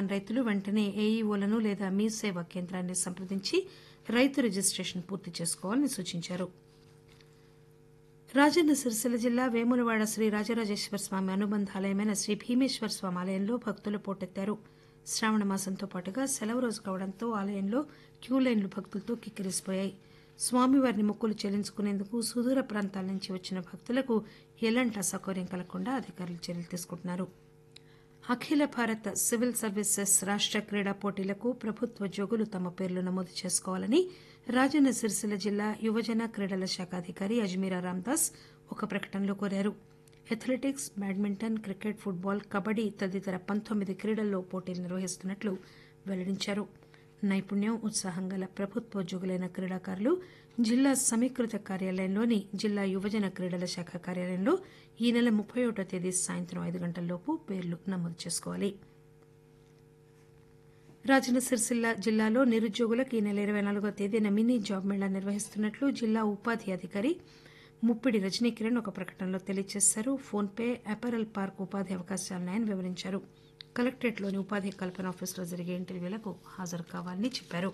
కాని రైతులు వెంటనే ఏఈఓలను లేదా మీ సేవా కేంద్రాన్ని సంప్రదించి రైతు రిజిస్టేషన్ పూర్తి చేసుకోవాలని సూచించారు రాజన్న సిరిసిల్ల జిల్లా వేములవాడ శ్రీ రాజరాజేశ్వర స్వామి అనుబంధాలయమైన శ్రీ భీమేశ్వర స్వామి ఆలయంలో భక్తులు పోటెత్తారు శ్రావణ మాసంతో పాటుగా సెలవు రోజు కావడంతో ఆలయంలో క్యూ లైన్లు భక్తులతో కిక్కిరిసిపోయాయి స్వామివారిని మొక్కులు చెల్లించుకునేందుకు సుదూర ప్రాంతాల నుంచి వచ్చిన భక్తులకు ఎలాంటి అసౌకర్యం కలగకుండా అధికారులు చర్యలు తీసుకుంటున్నారు అఖిల భారత సివిల్ సర్వీసెస్ రాష్ట క్రీడా పోటీలకు ప్రభుత్వ ఉద్యోగులు తమ పేర్లు నమోదు చేసుకోవాలని రాజన్న సిరిసిల్ల జిల్లా యువజన క్రీడల శాఖ అధికారి అజ్మీరా రామ్దాస్ ఒక ప్రకటనలో కోరారు athletics badminton cricket football kabaddi తదితర పంతొమ్మిది క్రీడల్లో పోటీలు నిర్వహిస్తున్నట్లు వెల్లడించారు నైపుణ్యం ఉత్సాహం గల ప్రభుత్వోద్యోగులైన క్రీడాకారులు జిల్లా సమీకృత కార్యాలయంలోని జిల్లా యువజన క్రీడల శాఖ కార్యాలయంలో ఈ నెల ముప్పై ఒకటో తేదీ సాయంత్రం ఐదు గంటల్లోపు పేర్లు నమోదు చేసుకోవాలి రాజన్న సిరిసిల్ల జిల్లాలో నిరుద్యోగులకు ఈ నెల ఇరవై నాలుగో తేదీన మినీ జాబ్ మేళా నిర్వహిస్తున్నట్లు జిల్లా ఉపాధి అధికారి ముప్పిడి రజనీకిరణ్ ఒక ప్రకటనలో తెలియజేశారు ఫోన్పే అపారల్ పార్క్ ఉపాధి అవకాశాలున్నాయని వివరించారు కలెక్టరేట్లోని ఉపాధి కల్పన ఆఫీసులో జరిగే ఇంటర్వ్యూలకు హాజరు కావాలని చెప్పారు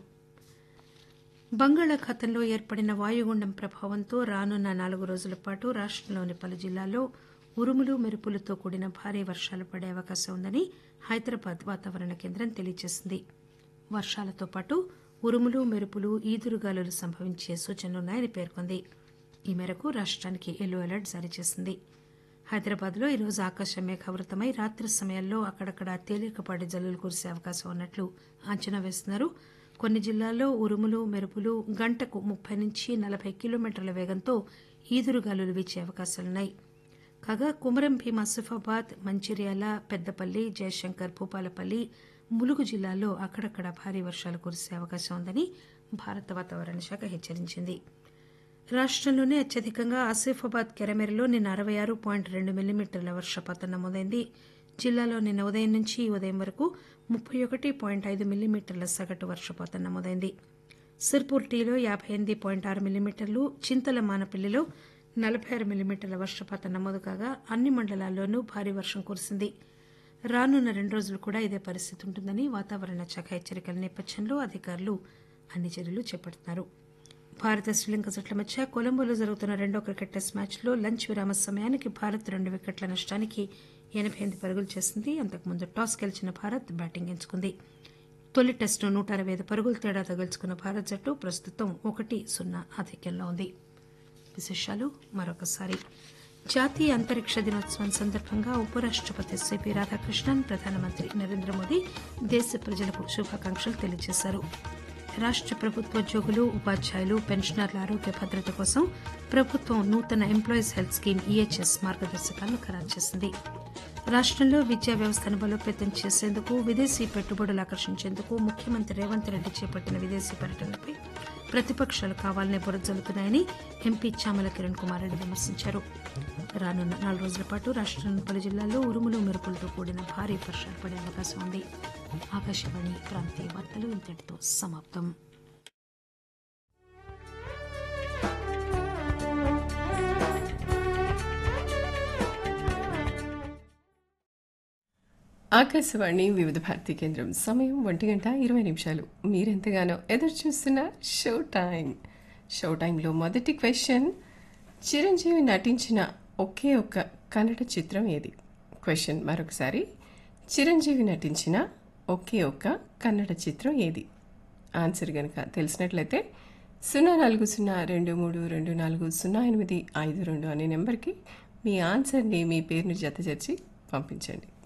బంగాళాఖాతంలో ఏర్పడిన వాయుగుండం ప్రభావంతో రానున్న నాలుగు రోజుల పాటు రాష్టంలోని పలు జిల్లాల్లో ఉరుములు మెరుపులతో కూడిన భారీ వర్షాలు పడే అవకాశం ఉందని హైదరాబాద్ వాతావరణ కేంద్రం తెలియజేసింది వర్షాలతో పాటు ఉరుములు మెరుపులు ఈదురుగాలులు సంభవించే సూచనలున్నాయని పేర్కొంది ఈ మేరకు రాష్ట్రానికి ఎల్లో అలర్ట్ జారీ చేసింది హైదరాబాద్లో ఈరోజు ఆకాశం మేఘావృతమై రాత్రి సమయాల్లో అక్కడక్కడ తేలికపాటి జల్లులు కురిసే అవకాశం ఉన్నట్లు అంచనా వేస్తున్నారు కొన్ని జిల్లాల్లో ఉరుములు మెరుపులు గంటకు ముప్పై నుంచి నలభై కిలోమీటర్ల వేగంతో ఈదురుగాలులు వీచే అవకాశాలున్నాయి కాగా కుమరం భీం ఆసిఫాబాద్ మంచిర్యాల పెద్దపల్లి జయశంకర్ భూపాలపల్లి ములుగు జిల్లాల్లో అక్కడక్కడ భారీ వర్షాలు కురిసే అవకాశం ఉందని భారత వాతావరణ శాఖ హెచ్చరించింది రాష్టంలోనే అత్యధికంగా ఆసిఫాబాద్ కెరమెరలో నిన్న అరవై ఆరు పాయింట్ రెండు మిల్లీమీటర్ల వర్షపాతం నమోదైంది జిల్లాలో నిన్న ఉదయం నుంచి ఈ ఉదయం వరకు ముప్పై ఒకటి పాయింట్ ఐదు మిల్లీమీటర్ల సగటు వర్షపాతం నమోదైంది సిర్పూర్ టీలో యాభై ఎనిమిది పాయింట్ ఆరు మిల్లీమీటర్లు చింతల మానపల్లిలో నలభై ఆరు మిల్లీమీటర్ల వర్షపాతం నమోదు కాగా అన్ని మండలాల్లోనూ భారీ వర్షం కురిసింది రానున్న రెండు రోజులు కూడా ఇదే పరిస్థితి ఉంటుందని వాతావరణ శాఖ హెచ్చరికల నేపథ్యంలో అధికారులు అన్ని చర్యలు చేపడుతున్నారు భారత శ్రీలంక జట్ల మధ్య కొలంబోలో జరుగుతున్న రెండో క్రికెట్ టెస్ట్ మ్యాచ్లో లంచ్ విరామ సమయానికి భారత్ రెండు వికెట్ల నష్టానికి ఎనబై ఎనిమిది పరుగులు చేసింది అంతకుముందు టాస్ గెలిచిన భారత్ బ్యాటింగ్ ఎంచుకుంది తొలి టెస్టు నూట అరవై ఐదు పరుగుల తేడాతో గెలుచుకున్న భారత్ జట్టు ప్రస్తుతం ఒకటి సున్నా ఆధిక్యంలో ఉంది విశేషాలు మరొకసారి జాతీయ అంతరిక్ష దినోత్సవం సందర్భంగా ఉపరాష్టపతి సిపి రాధాకృష్ణన్ ప్రధానమంత్రి నరేంద్ర మోదీ దేశ ప్రజలకు శుభాకాంక్షలు తెలియజేశారు రాష్ట ప్రభుత్వోద్యోగులు ఉపాధ్యాయులు పెన్షనర్ల ఆరోగ్య భద్రత కోసం ప్రభుత్వం నూతన ఎంప్లాయీస్ హెల్త్ స్కీమ్ ఈహెచ్ఎస్ మార్గదర్శకాలను ఖరారు చేసింది రాష్టంలో విద్యా వ్యవస్థను బలోపేతం చేసేందుకు విదేశీ పెట్టుబడులు ఆకర్షించేందుకు ముఖ్యమంత్రి రేవంత్ రెడ్డి చేపట్టిన విదేశీ పర్యటనపై ప్రతిపక్షాలు కావాలనే బురజల్లుతున్నాయని ఎంపీ చామల కిరణ్ కుమార్ రెడ్డి విమర్శించారు రానున్న నాలుగు రోజుల పాటు రాష్టంలోని పలు జిల్లాల్లో ఉరుములు మెరుపులతో కూడిన భారీ వర్షాలు పడే అవకాశం ఉంది ఆకాశవాణి ప్రాంతీయ వార్తలు ఇంతటితో సమాప్తం ఆకాశవాణి వివిధ భారతి కేంద్రం సమయం ఒంటి గంట ఇరవై నిమిషాలు మీరెంతగానో ఎదురు చూస్తున్న షో టైం షో టైంలో మొదటి క్వశ్చన్ చిరంజీవి నటించిన ఒకే ఒక్క కన్నడ చిత్రం ఏది క్వశ్చన్ మరొకసారి చిరంజీవి నటించిన ఒకే ఒక్క కన్నడ చిత్రం ఏది ఆన్సర్ కనుక తెలిసినట్లయితే సున్నా నాలుగు సున్నా రెండు మూడు రెండు నాలుగు సున్నా ఎనిమిది ఐదు రెండు అనే నెంబర్కి మీ ఆన్సర్ని మీ పేరుని జతచేర్చి పంపించండి